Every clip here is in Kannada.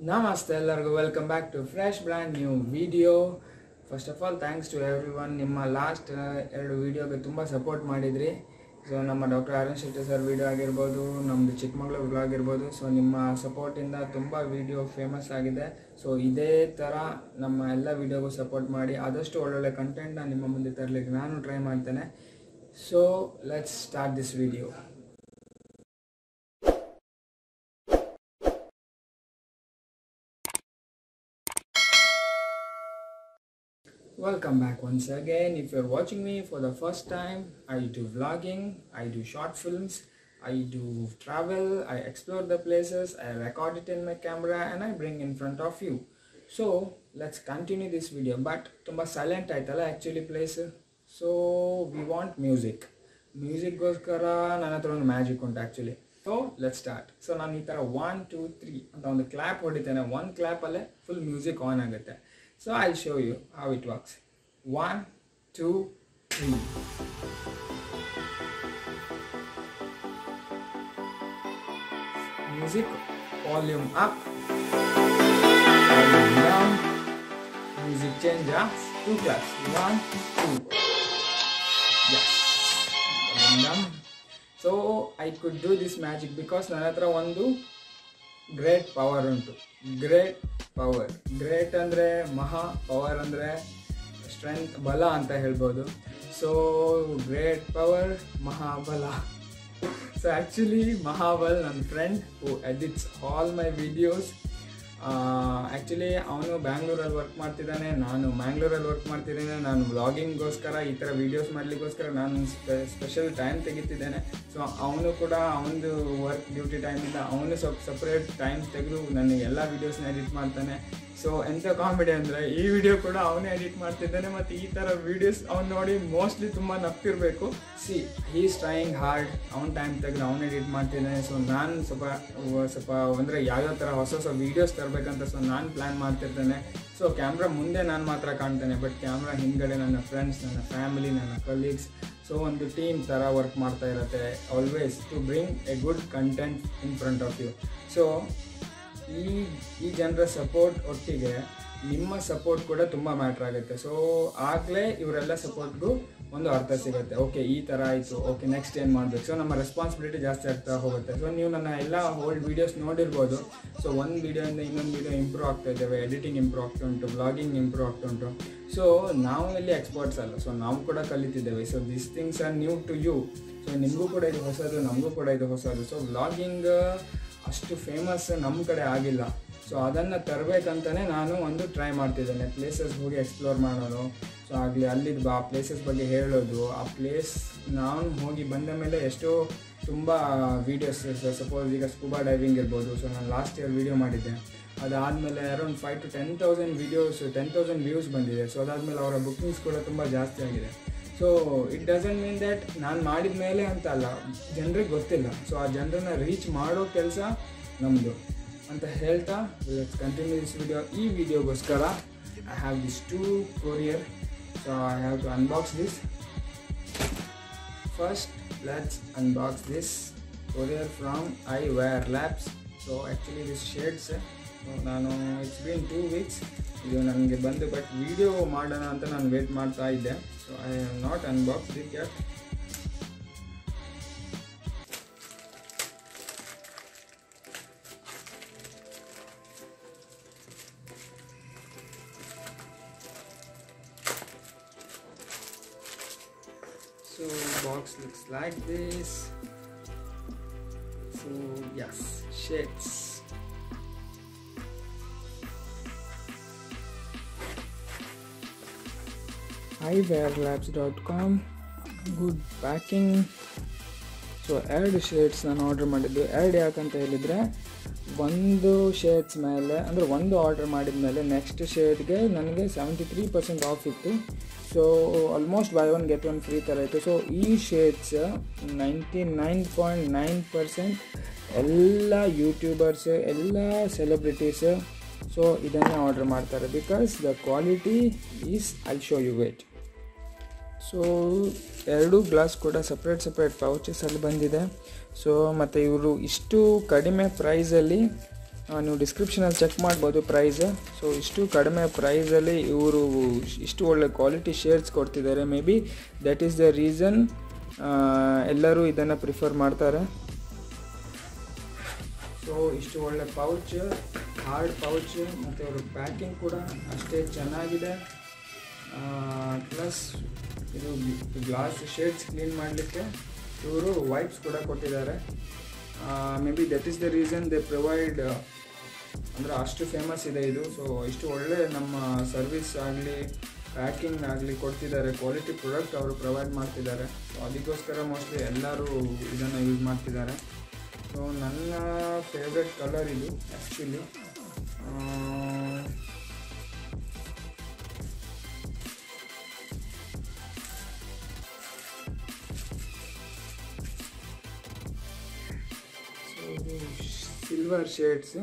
ನಮಸ್ತೆ ಎಲ್ಲರಿಗೂ welcome back to fresh brand new video first of all thanks to everyone ನಿಮ್ಮ ಲಾಸ್ಟ್ ಎರಡು ವೀಡಿಯೋಗೆ ತುಂಬ ಸಪೋರ್ಟ್ ಮಾಡಿದ್ರಿ ಸೊ ನಮ್ಮ doctor Arun Shetty sir video ಆಗಿರ್ಬೋದು ನಮ್ಮದು ಚಿಕ್ಕಮಗಳೂರು ಬ್ಲಾಗ್ ಇರ್ಬೋದು ಸೊ ನಿಮ್ಮ ಸಪೋರ್ಟಿಂದ ತುಂಬ ವಿಡಿಯೋ ಫೇಮಸ್ ಆಗಿದೆ ಸೊ ಇದೇ ಥರ ನಮ್ಮ ಎಲ್ಲ ವಿಡಿಯೋಗೂ ಸಪೋರ್ಟ್ ಮಾಡಿ ಆದಷ್ಟು ಒಳ್ಳೊಳ್ಳೆ ಕಂಟೆಂಟ್ನ ನಿಮ್ಮ ಮುಂದೆ ತರಲಿಕ್ಕೆ ನಾನು ಟ್ರೈ ಮಾಡ್ತೇನೆ so let's start this video Welcome back once again. If you're watching me for the first time, I do vlogging, I do short films, I do travel, I explore the places, I record it in my camera and I bring in front of you. So let's continue this video. But ತುಂಬ ಸೈಲೆಂಟ್ ಆಯ್ತಲ್ಲ actually place so we want music ಮ್ಯೂಸಿಕ್ಗೋಸ್ಕರ ನನ್ನ ಹತ್ರ ಒಂದು ಮ್ಯಾಜಿಕ್ ಉಂಟು actually so let start so ನಾನು ಈ ಥರ ಒನ್ ಟೂ ತ್ರೀ ಅಂತ ಒಂದು ಕ್ಲ್ಯಾಪ್ ಹೊಡಿತೇನೆ ಒನ್ ಕ್ಲ್ಯಾಪಲ್ಲೇ ಫುಲ್ ಮ್ಯೂಸಿಕ್ ಆನ್ ಆಗುತ್ತೆ So I'll show you how it works. One, two, three. Music volume up, volume down, music changer, two claps. One, two. Yes. Volume down. So I could do this magic because ನನ್ನ ಹತ್ರ ಒಂದು ಗ್ರೇಟ್ ಪವರ್ ಉಂಟು ಗ್ರೇಟ್ ಪವರ್ ಗ್ರೇಟ್ ಅಂದರೆ ಮಹಾ ಪವರ್ ಅಂದರೆ ಸ್ಟ್ರೆಂತ್ ಬಲ ಅಂತ ಹೇಳ್ಬೋದು so great power Mahabala so actually Mahabal ನನ್ನ friend who edits all my videos actually ಅವನು ಬ್ಯಾಂಗ್ಳೂರಲ್ಲಿ ವರ್ಕ್ ಮಾಡ್ತಿದ್ದಾನೆ ನಾನು ಮ್ಯಾಂಗ್ಳೂರಲ್ಲಿ ವರ್ಕ್ ಮಾಡ್ತಿದ್ದೇನೆ ನಾನು ವ್ಲಾಗಿಂಗ್ಗೋಸ್ಕರ ಈ ಥರ ವೀಡಿಯೋಸ್ ಮಾಡಲಿಕ್ಕೋಸ್ಕರ ನಾನು ಸ್ಪೆಷಲ್ ಟೈಮ್ ತೆಗಿತಿದ್ದೇನೆ ಸೊ ಅವನು ಕೂಡ ಅವನದು ವರ್ಕ್ ಡ್ಯೂಟಿ ಟೈಮಿಂದ ಅವನು ಸ್ವಲ್ಪ ಸಪ್ರೇಟ್ ಟೈಮ್ ತೆಗೆದು ನನಗೆ ಎಲ್ಲ ವೀಡಿಯೋಸ್ನ ಎಡಿಟ್ ಮಾಡ್ತಾನೆ ಸೊ ಎಂಥ ಕಾಮಿಡಿ ಅಂದರೆ ಈ ವಿಡಿಯೋ ಕೂಡ ಅವನೇ ಎಡಿಟ್ ಮಾಡ್ತಿದ್ದಾನೆ ಮತ್ತು ಈ ಥರ ವೀಡಿಯೋಸ್ ಅವ್ನು ನೋಡಿ ಮೋಸ್ಟ್ಲಿ ತುಂಬ ನಗ್ತಿರ್ಬೇಕು ಸಿ ಹೀಸ್ ಟ್ರೈಯಿಂಗ್ ಹಾರ್ಡ್ ಅವ್ನ ಟೈಮ್ ತೆಗೆದು ಅವ್ನು ಎಡಿಟ್ ಮಾಡ್ತಿದ್ದಾನೆ ಸೊ ನಾನು ಸ್ವಲ್ಪ ಸ್ವಲ್ಪ ಅಂದರೆ ಯಾವ್ಯಾವ ಥರ ಹೊಸ ಹೊಸ ವೀಡಿಯೋಸ್ ತರಬೇಕಂತ ಸೊ ನಾನು ಪ್ಲ್ಯಾನ್ ಮಾಡ್ತಿರ್ತೇನೆ ಸೊ ಕ್ಯಾಮ್ರಾ ಮುಂದೆ ನಾನು ಮಾತ್ರ ಕಾಣ್ತೇನೆ ಬಟ್ ಕ್ಯಾಮ್ರಾ ಹಿಂದ್ಗಡೆ ನನ್ನ ಫ್ರೆಂಡ್ಸ್ ನನ್ನ ಫ್ಯಾಮಿಲಿ ನನ್ನ ಕಲೀಗ್ಸ್ ಸೊ ಒಂದು ಟೀಮ್ ಥರ ವರ್ಕ್ ಮಾಡ್ತಾ ಇರುತ್ತೆ always to bring a good content in front of you so ಈ ಈ ಜನರ ಸಪೋರ್ಟ್ ಒಟ್ಟಿಗೆ ನಿಮ್ಮ ಸಪೋರ್ಟ್ ಕೂಡ ತುಂಬ ಮ್ಯಾಟ್ರ್ ಆಗುತ್ತೆ ಸೊ ಆಗಲೇ ಇವರೆಲ್ಲ ಸಪೋರ್ಟ್ಗೂ ಒಂದು ಅರ್ಥ ಸಿಗುತ್ತೆ ಓಕೆ ಈ ಥರ ಆಯಿತು ಓಕೆ ನೆಕ್ಸ್ಟ್ ಏನು ಮಾಡಬೇಕು ಸೊ ನಮ್ಮ ರೆಸ್ಪಾನ್ಸಿಬಿಲಿಟಿ ಜಾಸ್ತಿ ಆಗ್ತಾ ಹೋಗುತ್ತೆ ಸೊ ನೀವು ನನ್ನ ಎಲ್ಲ ಓಲ್ಡ್ ವೀಡಿಯೋಸ್ ನೋಡಿರ್ಬೋದು ಸೊ ಒಂದು ವೀಡಿಯೋಯಿಂದ ಇನ್ನೊಂದು ವೀಡಿಯೋ ಇಂಪ್ರೂವ್ ಆಗ್ತಾ ಇದ್ದೇವೆ ಎಡಿಟಿಂಗ್ ಇಂಪ್ರೂವ್ ಆಗ್ತಾ ಉಂಟು ಬ್ಲಾಗಿಂಗ್ ಇಂಪ್ರೂವ್ ಆಗ್ತಾ ಉಂಟು ಸೊ ನಾವು ಇಲ್ಲಿ ಎಕ್ಸ್ಪರ್ಟ್ಸ್ ಅಲ್ಲ ಸೊ ನಾವು ಕೂಡ ಕಲಿತಿದ್ದೇವೆ so this things are new to you so ನಿಮಗೂ ಕೂಡ ಇದು ಹೊಸದು ನಮಗೂ ಕೂಡ ಇದು ಹೊಸದು ಸೊ ಬ್ಲಾಗಿಂಗ್ ಅಷ್ಟು ಫೇಮಸ್ ನಮ್ಮ ಕಡೆ ಆಗಿಲ್ಲ ಸೊ ಅದನ್ನು ತರಬೇಕಂತಲೇ ನಾನು ಒಂದು ಟ್ರೈ ಮಾಡ್ತಿದ್ದೇನೆ ಪ್ಲೇಸಸ್ ಹೋಗಿ ಎಕ್ಸ್ಪ್ಲೋರ್ ಮಾಡೋದು ಸೊ ಆಗಲಿ ಅಲ್ಲಿದ್ದು ಆ ಪ್ಲೇಸಸ್ ಬಗ್ಗೆ ಹೇಳೋದು ಆ ಪ್ಲೇಸ್ ನಾನು ಹೋಗಿ ಬಂದ ಮೇಲೆ ಎಷ್ಟೋ ತುಂಬ ವೀಡಿಯೋಸ್ ಸಪೋಸ್ ಈಗ ಸ್ಕೂಬಾ ಡೈವಿಂಗ್ ಇರ್ಬೋದು ಸೊ ನಾನು ಲಾಸ್ಟ್ ಇಯರ್ ವೀಡಿಯೋ ಮಾಡಿದ್ದೆ ಅದಾದಮೇಲೆ around five to ten thousand videos ten thousand views ಬಂದಿದೆ ಸೊ ಅದಾದಮೇಲೆ ಅವರ ಬುಕ್ಕಿಂಗ್ಸ್ ಕೂಡ ತುಂಬ ಜಾಸ್ತಿ ಆಗಿದೆ so it doesn't mean that ನಾನು ಮಾಡಿದ ಮೇಲೆ ಅಂತ ಅಲ್ಲ ಜನರಿಗೆ ಗೊತ್ತಿಲ್ಲ ಸೊ ಆ ಜನರನ್ನ ರೀಚ್ ಮಾಡೋ ಕೆಲಸ ನಮ್ಮದು ಅಂತ ಹೇಳ್ತಾ ಲೆಟ್ಸ್ ಕಂಟಿನ್ಯೂ ದಿಸ್ ವಿಡಿಯೋ ಈ ವಿಡಿಯೋಗೋಸ್ಕರ I have this two courier so I have to unbox this first let's unbox this courier from I Wear Labs so actually this shades ನಾನು ಇಟ್ಸ್ ಬೀನ್ ಟೂ ವೀಕ್ಸ್ ಇದು ನನಗೆ ಬಂದು ಬಟ್ ವಿಡಿಯೋ ಮಾಡೋಣ ಅಂತ ನಾನು ವೇಟ್ ಮಾಡ್ತಾ ಇದ್ದೆ so I have not unbox it yet so box looks like this so yes shades iwearlabs.com good packing so ಎರಡು ಶೇಡ್ಸ್ ನಾನು ಆರ್ಡರ್ ಮಾಡಿದ್ದು ಎರಡು ಯಾಕಂತ ಹೇಳಿದರೆ ಒಂದು ಶೇಡ್ಸ್ ಮೇಲೆ ಅಂದರೆ ಒಂದು ಆರ್ಡರ್ ಮಾಡಿದ ಮೇಲೆ ನೆಕ್ಸ್ಟ್ ಶೇಡ್ಗೆ ನನಗೆ ಸೆವೆಂಟಿ ತ್ರೀ ಪರ್ಸೆಂಟ್ ಆಫ್ ಇತ್ತು so almost buy one get one free ಥರ ಇತ್ತು ಸೊ ಈ shades ninety nine point nine percent ಎಲ್ಲ ಯೂಟ್ಯೂಬರ್ಸ್ ಎಲ್ಲ ಸೆಲೆಬ್ರಿಟೀಸ್ ಸೊ ಇದನ್ನೇ ಆರ್ಡರ್ ಮಾಡ್ತಾರೆ because the quality is I show you wait so ಎರಡೂ ಗ್ಲಾಸ್ ಕೂಡ ಸಪ್ರೇಟ್ ಸಪ್ರೇಟ್ ಪೌಚಸಲ್ಲಿ ಬಂದಿದೆ ಸೊ ಮತ್ತು ಇವರು ಇಷ್ಟು ಕಡಿಮೆ ಪ್ರೈಸಲ್ಲಿ ಆ, ನೀವು ಡಿಸ್ಕ್ರಿಪ್ಷನಲ್ಲಿ ಚೆಕ್ ಮಾಡ್ಬೋದು ಪ್ರೈಸ್ ಸೊ ಇಷ್ಟು ಕಡಿಮೆ ಪ್ರೈಸಲ್ಲಿ ಇವರು ಇಷ್ಟು ಒಳ್ಳೆ ಕ್ವಾಲಿಟಿ ಶೇರ್ಸ್ ಕೊಡ್ತಿದ್ದಾರೆ may be that is the reason ಎಲ್ಲರೂ ಇದನ್ನು ಪ್ರಿಫರ್ ಮಾಡ್ತಾರೆ ಸೊ ಇಷ್ಟು ಒಳ್ಳೆ ಪೌಚ್ ಹಾರ್ಡ್ ಪೌಚ್ ಮತ್ತು ಅವ್ರ ಪ್ಯಾಕಿಂಗ್ ಕೂಡ ಅಷ್ಟೇ ಚೆನ್ನಾಗಿದೆ ಪ್ಲಸ್ ಇದು ಗ್ಲಾಸ್ ಶೇಡ್ಸ್ ಕ್ಲೀನ್ ಮಾಡಲಿಕ್ಕೆ ಇವರು ವೈಪ್ಸ್ ಕೂಡ ಕೊಟ್ಟಿದ್ದಾರೆ may be that is the reason they provide ಅಂದರೆ ಅಷ್ಟು ಫೇಮಸ್ ಇದೆ ಇದು ಸೊ ಇಷ್ಟು ಒಳ್ಳೆ ನಮ್ಮ ಸರ್ವಿಸ್ ಆಗಲಿ ಪ್ಯಾಕಿಂಗ್ ಆಗಲಿ ಕೊಡ್ತಿದ್ದಾರೆ ಕ್ವಾಲಿಟಿ ಪ್ರಾಡಕ್ಟ್ ಅವರು ಪ್ರೊವೈಡ್ ಮಾಡ್ತಿದ್ದಾರೆ ಸೊ ಅದಕ್ಕೋಸ್ಕರ ಮೋಸ್ಟ್ಲಿ ಎಲ್ಲರೂ ಇದನ್ನು ಯೂಸ್ ಮಾಡ್ತಿದ್ದಾರೆ ಸೊ ನನ್ನ ಫೇವ್ರೆಟ್ ಕಲರ್ ಇದು ಆ್ಯಕ್ಚುಲಿ ಸೊ ಇದು silver shades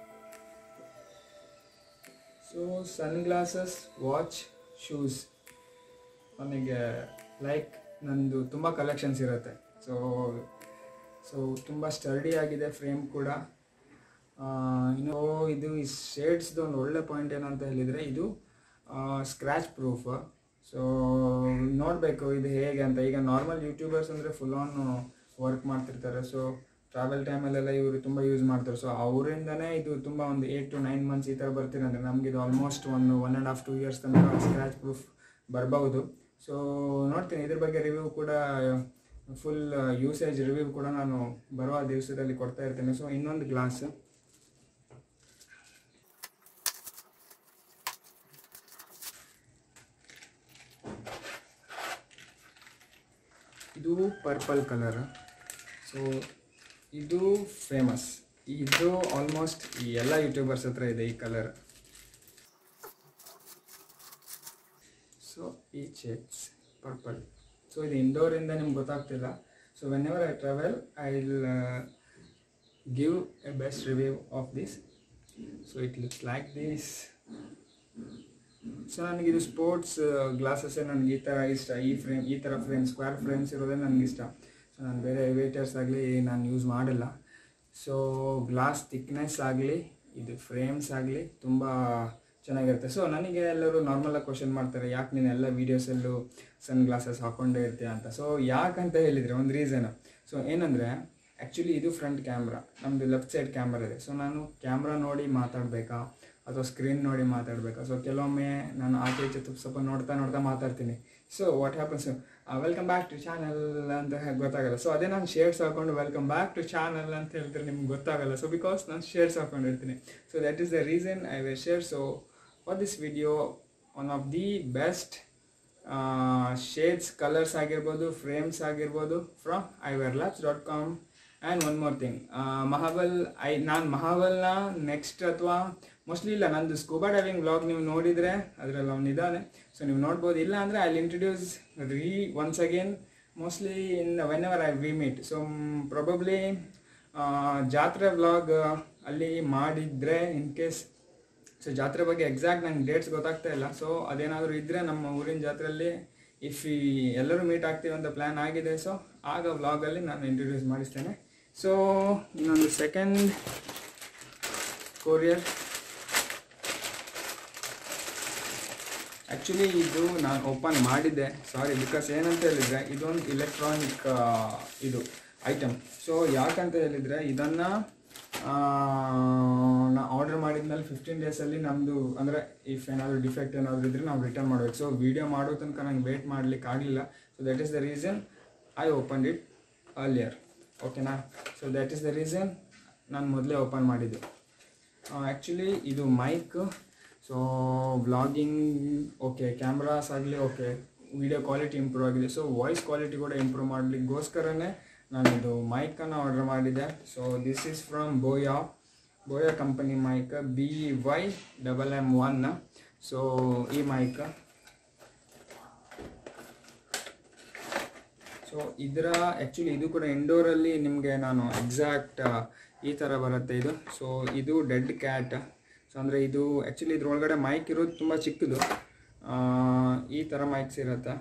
so sun glasses watch shoes ನನಗೆ ಲೈಕ್ ನಂದು ತುಂಬ ಕಲೆಕ್ಷನ್ಸ್ ಇರುತ್ತೆ ಸೊ ಸೊ ತುಂಬ ಸ್ಟರ್ಡಿ ಆಗಿದೆ ಫ್ರೇಮ್ ಕೂಡ ಆ, ಇನ್ನು ಇದು ಈ ಶೇಡ್ಸ್ದು ಒಂದು ಒಳ್ಳೆ ಪಾಯಿಂಟ್ ಏನಂತ ಹೇಳಿದರೆ ಇದು ಸ್ಕ್ರ್ಯಾಚ್ ಪ್ರೂಫ್ ಸೊ ನೋಡಬೇಕು ಇದು ಹೇಗೆ ಅಂತ ಈಗ ನಾರ್ಮಲ್ ಯೂಟ್ಯೂಬರ್ಸ್ ಅಂದರೆ ಫುಲ್ ಆನ್ ವರ್ಕ್ ಮಾಡ್ತಿರ್ತಾರೆ ಸೊ ಟ್ರಾವೆಲ್ ಟೈಮಲ್ಲೆಲ್ಲ ಇವರು ತುಂಬ ಯೂಸ್ ಮಾಡ್ತಾರೆ ಸೊ ಅವರಿಂದನೇ ಇದು ತುಂಬ ಒಂದು ಏಯ್ಟ್ ಟು ನೈನ್ ಮಂತ್ಸ್ ಈ ಥರ ಬರ್ತಿರಂದ್ರೆ ನಮ್ಗೆ ಇದು ಆಲ್ಮೋಸ್ಟ್ ಒಂದು one and half two years ತನಕ ಸ್ಕ್ರ್ಯಾಚ್ ಪ್ರೂಫ್ ಬರ್ಬೋದು ಸೊ ನೋಡ್ತೀನಿ ಇದ್ರ ಬಗ್ಗೆ ರಿವ್ಯೂ ಕೂಡ ಫುಲ್ ಯೂಸೇಜ್ ರಿವ್ಯೂ ಕೂಡ ನಾನು ಬರುವ ದಿವಸದಲ್ಲಿ ಕೊಡ್ತಾ ಇರ್ತೇನೆ ಸೊ ಇನ್ನೊಂದು ಗ್ಲಾಸ್ ಇದು ಪರ್ಪಲ್ ಕಲರ್ ಸೊ ಇದು ಫೇಮಸ್ ಇದು ಆಲ್ಮೋಸ್ಟ್ ಈ ಎಲ್ಲ ಯೂಟ್ಯೂಬರ್ಸ್ ಹತ್ರ ಇದೆ ಈ ಕಲರ್ ಸೊ ಈ ಶೇಡ್ಸ್ ಪರ್ಪಲ್ ಸೊ ಇದು ಇಂಡೋರಿಂದ ನಿಮ್ಗೆ ಗೊತ್ತಾಗ್ತಿಲ್ಲ so whenever I travel I will give a best review of this so it looks like this so ನನಗಿದು ಸ್ಪೋರ್ಟ್ಸ್ ಗ್ಲಾಸಸ್ಸೇ ನನಗೆ ಈ ಥರ ಇಷ್ಟ ಈ ಫ್ರೇಮ್ ಈ ಥರ ಫ್ರೇಮ್ ಸ್ಕ್ವೇರ್ ಫ್ರೇಮ್ಸ್ ಇರೋದೇ ನನಗೆ ಇಷ್ಟ ಸೊ ನಾನು ಬೇರೆ ವೇಟರ್ಸ್ ಆಗಲಿ ನಾನು ಯೂಸ್ ಮಾಡಿಲ್ಲ ಸೊ ಗ್ಲಾಸ್ ಥಿಕ್ನೆಸ್ ಆಗಲಿ ಇದು ಫ್ರೇಮ್ಸ್ ಆಗಲಿ ತುಂಬ ಚೆನ್ನಾಗಿರುತ್ತೆ ಸೊ ನನಗೆ ಎಲ್ಲರೂ ನಾರ್ಮಲಾಗಿ ಕ್ವಶನ್ ಮಾಡ್ತಾರೆ ಯಾಕೆ ನೀನು ಎಲ್ಲ ವೀಡಿಯೋಸಲ್ಲೂ ಸನ್ ಗ್ಲಾಸಸ್ ಹಾಕ್ಕೊಂಡೇ ಇರ್ತೀಯ ಅಂತ ಸೊ ಯಾಕಂತ ಹೇಳಿದರೆ ಒಂದು ರೀಸನ್ ಸೊ ಏನಂದರೆ ಆ್ಯಕ್ಚುಲಿ ಇದು ಫ್ರಂಟ್ ಕ್ಯಾಮ್ರಾ ನಮ್ಮದು ಲೆಫ್ಟ್ ಸೈಡ್ ಕ್ಯಾಮ್ರಾ ಇದೆ ಸೊ ನಾನು ಕ್ಯಾಮ್ರಾ ನೋಡಿ ಮಾತಾಡಬೇಕಾ ಅಥವಾ ಸ್ಕ್ರೀನ್ ನೋಡಿ ಮಾತಾಡಬೇಕಾ ಸೊ ಕೆಲವೊಮ್ಮೆ ನಾನು ಆಚೆ ಈಚೆ ತು- ಸ್ವಲ್ಪ ನೋಡ್ತಾ ನೋಡ್ತಾ ಮಾತಾಡ್ತೀನಿ so what happens welcome back to channel ಅಂತ ಹೇ- ಗೊತ್ತಾಗಲ್ಲ ಸೊ ಅದೇ ನಾನು ಶೇರ್ಸ್ ಹಾಕೊಂಡು ವೆಲ್ಕಮ್ ಬ್ಯಾಕ್ ಟು ಚಾನಲ್ ಅಂತ ಹೇಳ್ತಾರೆ ನಿಮ್ಗೆ ಗೊತ್ತಾಗಲ್ಲ ಸೊ ಬಿಕಾಸ್ ನಾನು ಶೇರ್ಸ್ ಹಾಕೊಂಡಿರ್ತೀನಿ so that is the reason I wear share so for this video one of the best shades colours ಆಗಿರ್ಬೋದು ಫ್ರೇಮ್ಸ್ ಆಗಿರ್ಬೋದು from I Wear Labs dot com and one more thing Mahabal I ನಾನು ಮಹಾಬಲ್ನ ನೆಕ್ಸ್ಟ್ ಅಥವಾ ಮೋಸ್ಟ್ಲಿ ಇಲ್ಲ ನಂದು ಸ್ಕೂಬಾ ಡೈವಿಂಗ್ ಬ್ಲಾಗ್ ನೀವು ನೋಡಿದರೆ ಅದರಲ್ಲಿ ಅವನಿದ್ದಾನೆ ಸೊ ನೀವು ನೋಡ್ಬೋದು ಇಲ್ಲ ಅಂದರೆ ಐ ಇಂಟ್ರಡ್ಯೂಸ್ ರೀ once again mostly in whenever I we meet so probably ಜಾತ್ರೆ ವ್ಲಾಗ್ ಅಲ್ಲಿ ಮಾಡಿದರೆ ಇನ್ ಕೇಸ್ ಸೊ ಜಾತ್ರೆ ಬಗ್ಗೆ ಎಕ್ಸಾಕ್ಟ್ ನಂಗೆ ಡೇಟ್ಸ್ ಗೊತ್ತಾಗ್ತಾ ಇಲ್ಲ ಸೊ ಅದೇನಾದರೂ ಇದ್ದರೆ ನಮ್ಮ ಊರಿನ ಜಾತ್ರೆಯಲ್ಲಿ ಇಫ್ ಈ ಎಲ್ಲರೂ ಮೀಟ್ ಆಗ್ತೀವಿ ಅಂತ ಪ್ಲ್ಯಾನ್ ಆಗಿದೆ ಸೊ ಆಗ ವ್ಲಾಗಲ್ಲಿ ನಾನು ಇಂಟ್ರೊಡ್ಯೂಸ್ ಮಾಡಿಸ್ತೇನೆ ಸೊ ಇನ್ನೊಂದು ಸೆಕೆಂಡ್ ಕೊರಿಯರ್ ಆ್ಯಕ್ಚುಲಿ ಇದು ನಾನು ಓಪನ್ ಮಾಡಿದ್ದೆ ಸಾರಿ ಬಿಕಾಸ್ ಏನಂತ ಹೇಳಿದರೆ ಇದೊಂದು ಇಲೆಕ್ಟ್ರಾನಿಕ್ ಇದು ಐಟಮ್ ಸೊ ಯಾಕಂತ ಹೇಳಿದರೆ ಇದನ್ನು ನಾ ಆರ್ಡರ್ ಮಾಡಿದ್ಮೇಲೆ ಫಿಫ್ಟೀನ್ ಡೇಸಲ್ಲಿ ನಮ್ಮದು ಅಂದರೆ ಇಫ್ ಏನಾದರೂ ಡಿಫೆಕ್ಟ್ ಏನಾದರೂ ಇದ್ದರೆ ನಾವು ರಿಟರ್ನ್ ಮಾಡಬೇಕು ಸೊ ವೀಡಿಯೋ ಮಾಡೋ ತನಕ ನಂಗೆ ವೇಟ್ ಮಾಡಲಿಕ್ಕೆ ಆಗಲಿಲ್ಲ so that is the reason I open it earlier ಓಕೆನಾ so that is the reason ನಾನು ಮೊದಲೇ ಓಪನ್ ಮಾಡಿದ್ದು ಆ್ಯಕ್ಚುಲಿ ಇದು mic so vlogging okay cameras ಆಗಲಿ ಓಕೆ ವಿಡಿಯೋ ಕ್ವಾಲಿಟಿ ಇಂಪ್ರೂವ್ ಆಗಿದೆ ಸೊ ವಾಯ್ಸ್ ಕ್ವಾಲಿಟಿ ಕೂಡ ಇಂಪ್ರೂವ್ ಮಾಡಲಿಕ್ಕೋಸ್ಕರನೇ ನಾನು ಇದು ಮೈಕನ್ನು ಆರ್ಡರ್ ಮಾಡಿದ್ದೆ so this is from Boya Boya company mic B Y double M one so ಈ ಮೈಕ್ ಸೊ ಇದರ ಆ್ಯಕ್ಚುಲಿ ಇದು ಕೂಡ ಇಂಡೋರಲ್ಲಿ ನಿಮಗೆ ನಾನು ಎಕ್ಸಾಕ್ಟ್ ಈ ಥರ ಬರುತ್ತೆ ಇದು ಸೊ ಇದು ಡೆಡ್ ಕ್ಯಾಟ್ ಸೊ ಅಂದರೆ ಇದು ಆ್ಯಕ್ಚುಲಿ ಇದ್ರೊಳಗಡೆ ಮೈಕ್ ಇರೋದು ತುಂಬ ಚಿಕ್ಕದು ಆ, ಈ ಥರ ಮೈಕ್ಸ್ ಇರುತ್ತೆ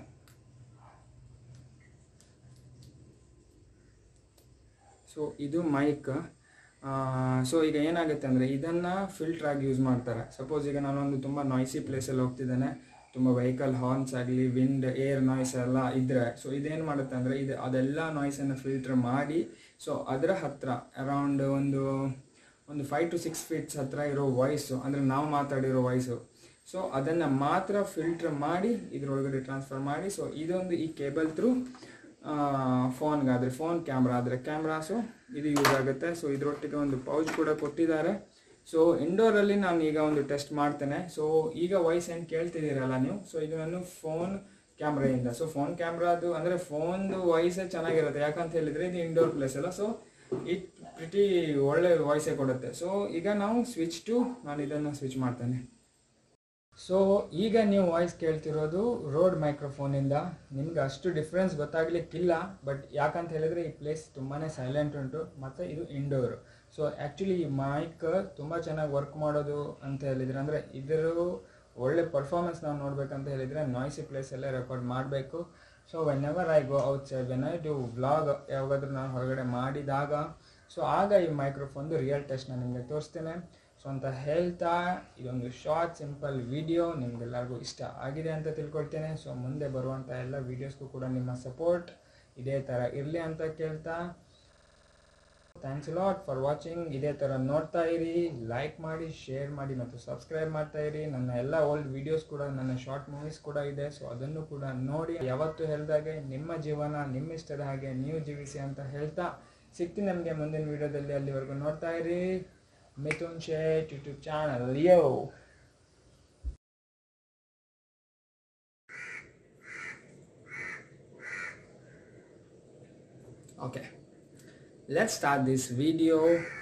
ಸೊ ಇದು ಮೈಕ್ ಸೊ ಈಗ ಏನಾಗುತ್ತೆ ಅಂದರೆ ಇದನ್ನು ಫಿಲ್ಟ್ರಾಗಿ ಯೂಸ್ ಮಾಡ್ತಾರೆ ಸಪೋಸ್ ಈಗ ನಾನೊಂದು ತುಂಬ ನಾಯ್ಸಿ ಪ್ಲೇಸಲ್ಲಿ ಹೋಗ್ತಿದ್ದೇನೆ ತುಂಬ ವೆಹಿಕಲ್ ಹಾರ್ನ್ಸ್ ಆಗಲಿ ವಿಂಡ್ ಏರ್ ನಾಯ್ಸ್ ಎಲ್ಲ ಇದ್ದರೆ ಸೊ ಇದೇನು ಮಾಡುತ್ತೆ ಅಂದರೆ ಇದು ಅದೆಲ್ಲ ನಾಯ್ಸನ್ನು ಫಿಲ್ಟರ್ ಮಾಡಿ ಸೊ ಅದರ ಹತ್ರ ಅರೌಂಡ್ ಒಂದು ಒಂದು ಫೈವ್ ಟು ಸಿಕ್ಸ್ ಫೀಟ್ಸ್ ಹತ್ರ ಇರೋ ವಾಯ್ಸು ಅಂದರೆ ನಾವು ಮಾತಾಡಿರೋ ವಾಯ್ಸು ಸೊ ಅದನ್ನು ಮಾತ್ರ ಫಿಲ್ಟರ್ ಮಾಡಿ ಇದರೊಳಗಡೆ ಟ್ರಾನ್ಸ್ಫರ್ ಮಾಡಿ ಸೊ ಇದೊಂದು ಈ ಕೇಬಲ್ ಥ್ರೂ ಫೋನ್ಗಾದರೆ ಫೋನ್ ಕ್ಯಾಮ್ರಾ ಆದರೆ ಕ್ಯಾಮ್ರಾಸು ಇದು ಯೂಸ್ ಆಗುತ್ತೆ ಸೊ ಇದರೊಟ್ಟಿಗೆ ಒಂದು ಪೌಚ್ ಕೂಡ ಕೊಟ್ಟಿದ್ದಾರೆ ಸೊ ಇಂಡೋರಲ್ಲಿ ನಾನು ಈಗ ಒಂದು ಟೆಸ್ಟ್ ಮಾಡ್ತೇನೆ ಸೊ ಈಗ ವಾಯ್ಸ್ ಏನು ಕೇಳ್ತಿದ್ದೀರಲ್ಲ ನೀವು ಸೊ ಇದು ನಾನು ಫೋನ್ ಕ್ಯಾಮ್ರಾಯಿಂದ ಸೊ ಫೋನ್ ಕ್ಯಾಮ್ರಾದು ಅಂದರೆ ಫೋನ್ದು ವಾಯ್ಸೇ ಚೆನ್ನಾಗಿರುತ್ತೆ ಯಾಕಂತ ಹೇಳಿದರೆ ಇದು ಇಂಡೋರ್ ಪ್ಲೇಸ್ ಅಲ್ಲ ಸೊ ಇಟ್ ಪ್ರಿಟಿ ಒಳ್ಳೆ ವಾಯ್ಸೇ ಕೊಡುತ್ತೆ ಸೊ ಈಗ ನಾವು ಸ್ವಿಚ್ ಟು ನಾನು ಇದನ್ನು ಸ್ವಿಚ್ ಮಾಡ್ತೇನೆ ಸೊ ಈಗ ನೀವು ವಾಯ್ಸ್ ಕೇಳ್ತಿರೋದು ರೋಡ್ ಮೈಕ್ರೋಫೋನಿಂದ ನಿಮ್ಗೆ ಅಷ್ಟು ಡಿಫ್ರೆನ್ಸ್ ಗೊತ್ತಾಗ್ಲಿಕ್ಕಿಲ್ಲ ಬಟ್ ಯಾಕಂತ ಹೇಳಿದ್ರೆ ಈ ಪ್ಲೇಸ್ ತುಂಬಾ ಸೈಲೆಂಟ್ ಉಂಟು ಮತ್ತು ಇದು ಇಂಡೋರು ಸೊ ಆ್ಯಕ್ಚುಲಿ ಈ ಮೈಕ್ ತುಂಬ ಚೆನ್ನಾಗಿ ವರ್ಕ್ ಮಾಡೋದು ಅಂತ ಹೇಳಿದ್ರೆ ಅಂದರೆ ಇದರ ಒಳ್ಳೆ ಪರ್ಫಾರ್ಮೆನ್ಸ್ ನಾವು ನೋಡ್ಬೇಕಂತ ಹೇಳಿದರೆ ನಾಯ್ಸಿ ಪ್ಲೇಸಲ್ಲೇ ರೆಕಾರ್ಡ್ ಮಾಡಬೇಕು so whenever I go outside when I do vlog ಯಾವಾಗಾದ್ರೂ ನಾನು ಹೊರಗಡೆ ಮಾಡಿದಾಗ ಸೊ ಆಗ ಈ ಮೈಕ್ರೋಫೋನ್ದು ರಿಯಲ್ ಟೆಸ್ಟ್ ನಾನು ನಿಮಗೆ ತೋರಿಸ್ತೇನೆ ಸೊ ಅಂತ ಹೇಳ್ತಾ ಇದೊಂದು ಶಾರ್ಟ್ ಸಿಂಪಲ್ ವಿಡಿಯೋ ನಿಮ್ಗೆಲ್ಲರಿಗೂ ಇಷ್ಟ ಆಗಿದೆ ಅಂತ ತಿಳ್ಕೊಳ್ತೇನೆ ಸೊ ಮುಂದೆ ಬರುವಂಥ ಎಲ್ಲ ವೀಡಿಯೋಸ್ಗೂ ಕೂಡ ನಿಮ್ಮ ಸಪೋರ್ಟ್ ಇದೇ ಥರ ಇರಲಿ ಅಂತ ಕೇಳ್ತಾ ಥ್ಯಾಂಕ್ಸ್ ಲಾಟ್ ಫಾರ್ ವಾಚಿಂಗ್ ಇದೇ ಥರ ನೋಡ್ತಾ ಇರಿ ಲೈಕ್ ಮಾಡಿ ಶೇರ್ ಮಾಡಿ ಮತ್ತು ಸಬ್ಸ್ಕ್ರೈಬ್ ಮಾಡ್ತಾ ಇರಿ ನನ್ನ ಎಲ್ಲ ಓಲ್ಡ್ ವಿಡಿಯೋಸ್ ಕೂಡ ನನ್ನ ಶಾರ್ಟ್ ಮೂವೀಸ್ ಕೂಡ ಇದೆ ಸೊ ಅದನ್ನು ಕೂಡ ನೋಡಿ ಯಾವತ್ತು ಹೇಳ್ದಾಗೆ ನಿಮ್ಮ ಜೀವನ ನಿಮ್ಮ ಇಷ್ಟದ ಹಾಗೆ ನೀವು ಜೀವಿಸಿ ಅಂತ ಹೇಳ್ತಾ ಸಿಗ್ತೀನಿ ನಮಗೆ ಮುಂದಿನ ವಿಡಿಯೋದಲ್ಲಿ ಅಲ್ಲಿವರೆಗೂ ನೋಡ್ತಾ ಇರಿ Mithun Shet YouTube channel yo okay let's start this video